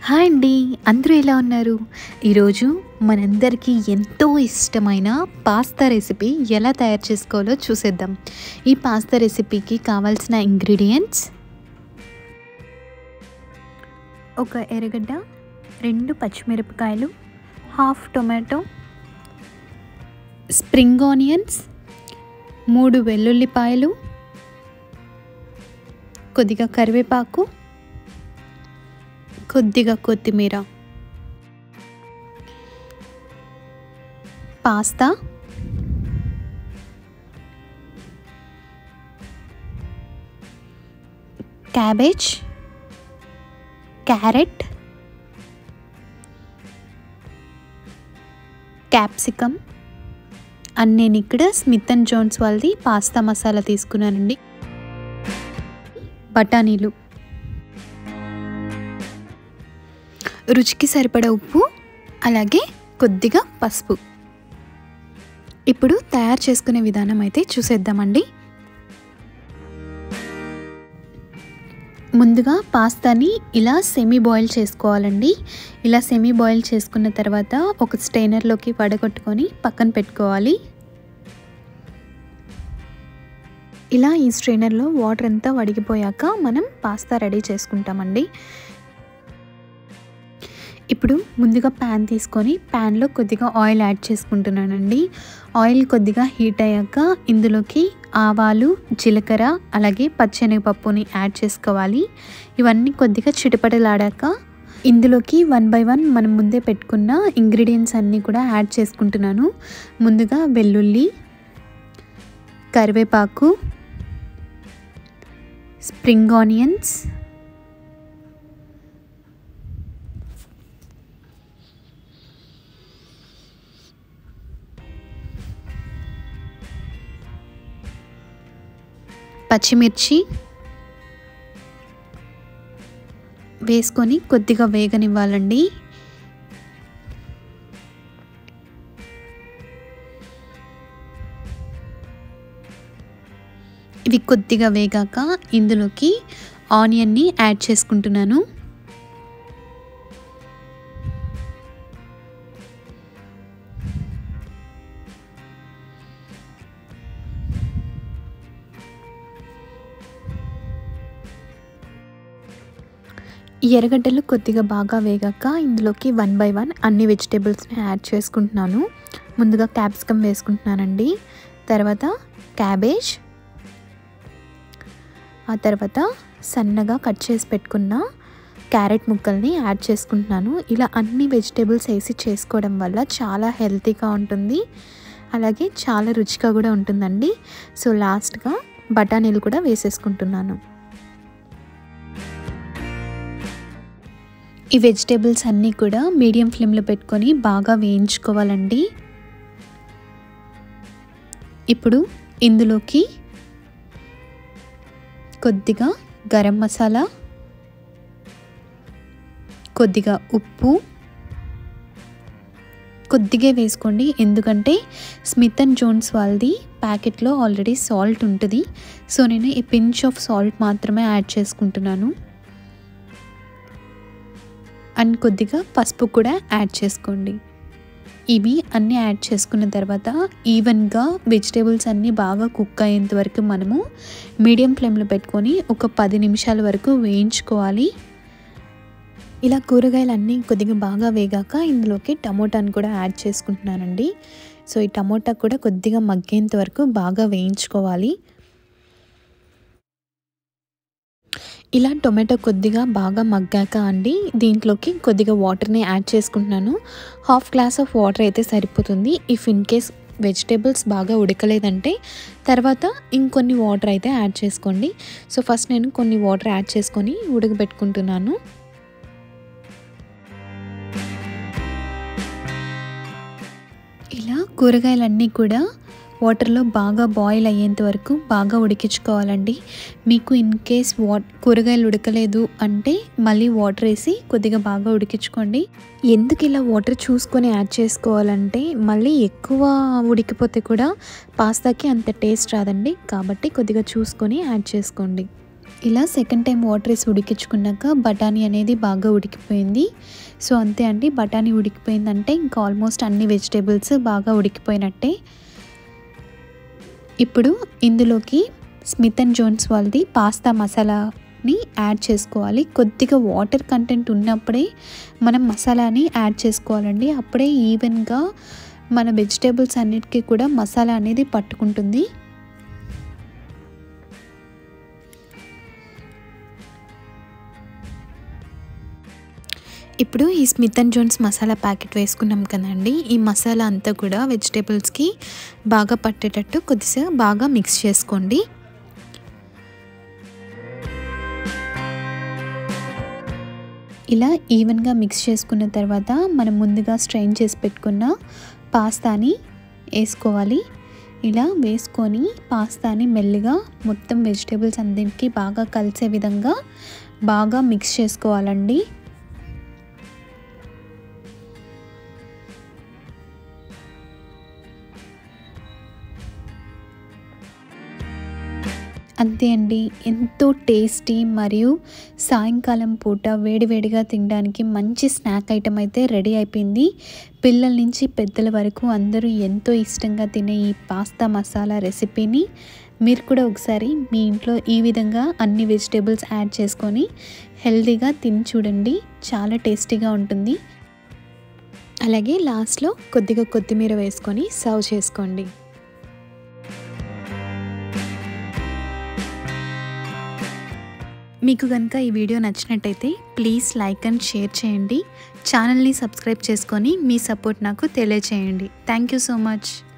hi అండి అందరూ ఎలా ఉన్నారు ఈరోజు మనందరికీ ఎంతో ఇష్టమైన పాస్తా రెసిపీ ఎలా తయారు చేసుకోవాలో చూసేద్దాం ఈ పాస్తా రెసిపీకి కావాల్సిన ఇంగ్రీడియంట్స్ ఒక ఎర్రగడ్డ రెండు పచ్చిమిరపకాయలు హాఫ్ టొమాటో స్ప్రింగ్ ఆనియన్స్ మూడు వెల్లుల్లిపాయలు కొద్దిగా కరివేపాకు కొద్దిగా కొత్తిమీర pasta cabbage carrot capsicum and నేను ఇక్కడ స్మిత్ అండ్ జోన్స్ వాళ్ళది పాస్తా మసాలా తీసుకున్నానండి బఠానీలు రుచికి సరిపడ ఉప్పు అలాగే కొద్దిగా పసుపు ఇప్పుడు తయారు చేసుకునే విధానం అయితే చూసేద్దామండి ముందుగా పాస్తాని ఇలా సెమీ బాయిల్ చేసుకోవాలండి ఇలా సెమీ బాయిల్ చేసుకున్న తర్వాత ఒక స్టెయినర్లోకి వడగొట్టుకొని పక్కన పెట్టుకోవాలి ఇలా ఈ స్ట్రైనర్లో వాటర్ అంతా వడిగిపోయాక మనం పాస్తా రెడీ చేసుకుంటామండి ఇప్పుడు ముందుగా ప్యాన్ తీసుకొని ప్యాన్లో కొద్దిగా ఆయిల్ యాడ్ చేసుకుంటున్నానండి ఆయిల్ కొద్దిగా హీట్ అయ్యాక ఇందులోకి ఆవాలు జీలకర్ర అలాగే పచ్చెనగపప్పుని యాడ్ చేసుకోవాలి ఇవన్నీ కొద్దిగా చిటపటలాడాక ఇందులోకి వన్ బై వన్ మనం ముందే పెట్టుకున్న ఇంగ్రీడియంట్స్ అన్నీ కూడా యాడ్ చేసుకుంటున్నాను ముందుగా వెల్లుల్లి కరివేపాకు స్ప్రింగ్ ఆనియన్స్ పచ్చిమిర్చి వేసుకొని కొద్దిగా వేగనివ్వాలండి ఇవి కొద్దిగా వేగాక ఇందులోకి ఆనియన్ని యాడ్ చేసుకుంటున్నాను ఈ ఎర్రగడ్డలు కొద్దిగా బాగా వేగాక ఇందులోకి వన్ బై వన్ అన్ని వెజిటేబుల్స్ని యాడ్ చేసుకుంటున్నాను ముందుగా క్యాప్సికమ్ వేసుకుంటున్నానండి తర్వాత క్యాబేజ్ ఆ తర్వాత సన్నగా కట్ చేసి పెట్టుకున్న క్యారెట్ ముక్కల్ని యాడ్ చేసుకుంటున్నాను ఇలా అన్ని వెజిటేబుల్స్ వేసి చేసుకోవడం వల్ల చాలా హెల్తీగా ఉంటుంది అలాగే చాలా రుచిగా కూడా ఉంటుందండి సో లాస్ట్గా బఠానీలు కూడా వేసేసుకుంటున్నాను ఈ వెజిటేబుల్స్ అన్నీ కూడా మీడియం ఫ్లేమ్లో పెట్టుకొని బాగా వేయించుకోవాలండి ఇప్పుడు ఇందులోకి కొద్దిగా గరం మసాలా కొద్దిగా ఉప్పు కొద్దిగా వేసుకోండి ఎందుకంటే స్మిత్ అండ్ జోన్స్ వాళ్ళది ప్యాకెట్లో ఆల్రెడీ సాల్ట్ ఉంటుంది సో నేను ఈ పించ్ ఆఫ్ సాల్ట్ మాత్రమే యాడ్ చేసుకుంటున్నాను అండ్ కొద్దిగా పసుపు కూడా యాడ్ చేసుకోండి ఇవి అన్నీ యాడ్ చేసుకున్న తర్వాత ఈవెన్గా వెజిటేబుల్స్ అన్నీ బాగా కుక్ అయ్యేంత వరకు మనము మీడియం ఫ్లేమ్లో పెట్టుకొని ఒక పది నిమిషాల వరకు వేయించుకోవాలి ఇలా కూరగాయలు అన్నీ కొద్దిగా బాగా వేగాక ఇందులోకి టమోటాను కూడా యాడ్ చేసుకుంటున్నానండి సో ఈ టమోటా కూడా కొద్దిగా మగ్గేంత వరకు బాగా వేయించుకోవాలి ఇలా టొమాటో కొద్దిగా బాగా మగ్గాక అండి దీంట్లోకి కొద్దిగా వాటర్ని యాడ్ చేసుకుంటున్నాను హాఫ్ గ్లాస్ ఆఫ్ వాటర్ అయితే సరిపోతుంది ఇఫ్ ఇన్ కేస్ వెజిటేబుల్స్ బాగా ఉడకలేదంటే తర్వాత ఇంకొన్ని వాటర్ అయితే యాడ్ చేసుకోండి సో ఫస్ట్ నేను కొన్ని వాటర్ యాడ్ చేసుకొని ఉడకబెట్టుకుంటున్నాను ఇలా కూరగాయలన్నీ కూడా వాటర్లో బాగా బాయిల్ అయ్యేంత వరకు బాగా ఉడికించుకోవాలండి మీకు ఇన్ కేస్ వా కూరగాయలు ఉడకలేదు అంటే మళ్ళీ వాటర్ వేసి కొద్దిగా బాగా ఉడికించుకోండి ఎందుకు ఇలా వాటర్ చూసుకొని యాడ్ చేసుకోవాలంటే మళ్ళీ ఎక్కువ ఉడికిపోతే కూడా పాస్తాకి అంత టేస్ట్ రాదండి కాబట్టి కొద్దిగా చూసుకొని యాడ్ చేసుకోండి ఇలా సెకండ్ టైం వాటర్ వేసి ఉడికించుకున్నాక బఠానీ అనేది బాగా ఉడికిపోయింది సో అంతే అండి బఠానీ ఉడికిపోయిందంటే ఇంకా ఆల్మోస్ట్ అన్ని వెజిటేబుల్స్ బాగా ఉడికిపోయినట్టే ఇప్పుడు ఇందులోకి స్మిత్ అండ్ జోన్స్ వాళ్ళది పాస్తా మసాలాని యాడ్ చేసుకోవాలి కొద్దిగా వాటర్ కంటెంట్ ఉన్నప్పుడే మనం మసాలాని యాడ్ చేసుకోవాలండి అప్పుడే ఈవెన్గా మన వెజిటేబుల్స్ అన్నిటికీ కూడా మసాలా అనేది పట్టుకుంటుంది ఇప్పుడు ఈ Smith and Jones masala packet వేసుకున్నాం కదండి ఈ మసాలా అంతా కూడా వెజిటేబుల్స్కి బాగా పట్టేటట్టు కొద్దిసేపు బాగా మిక్స్ చేసుకోండి ఇలా ఈవెన్గా మిక్స్ చేసుకున్న తర్వాత మనం ముందుగా స్ట్రెయిన్ చేసి పెట్టుకున్న పాస్తాని వేసుకోవాలి ఇలా వేసుకొని పాస్తాని మెల్లిగా మొత్తం వెజిటేబుల్స్ అందరికీ బాగా కలిసే విధంగా బాగా మిక్స్ చేసుకోవాలండి అంతే అండి ఎంతో టేస్టీ మరియు సాయంకాలం పూట వేడివేడిగా తినడానికి మంచి స్నాక్ ఐటెం అయితే రెడీ అయిపోయింది పిల్లల నుంచి పెద్దల వరకు అందరూ ఎంతో ఇష్టంగా తినే ఈ పాస్తా మసాలా రెసిపీని మీరు కూడా ఒకసారి మీ ఇంట్లో ఈ విధంగా అన్ని వెజిటేబుల్స్ యాడ్ చేసుకొని హెల్తీగా తిని చూడండి చాలా టేస్టీగా ఉంటుంది అలాగే లాస్ట్లో కొద్దిగా కొత్తిమీర వేసుకొని సర్వ్ చేసుకోండి మీకు కనుక ఈ వీడియో నచ్చినట్టయితే ప్లీజ్ లైక్ అండ్ షేర్ చేయండి ఛానల్ని సబ్స్క్రైబ్ చేసుకొని మీ సపోర్ట్ నాకు తెలియచేయండి థ్యాంక్ యూ సో మచ్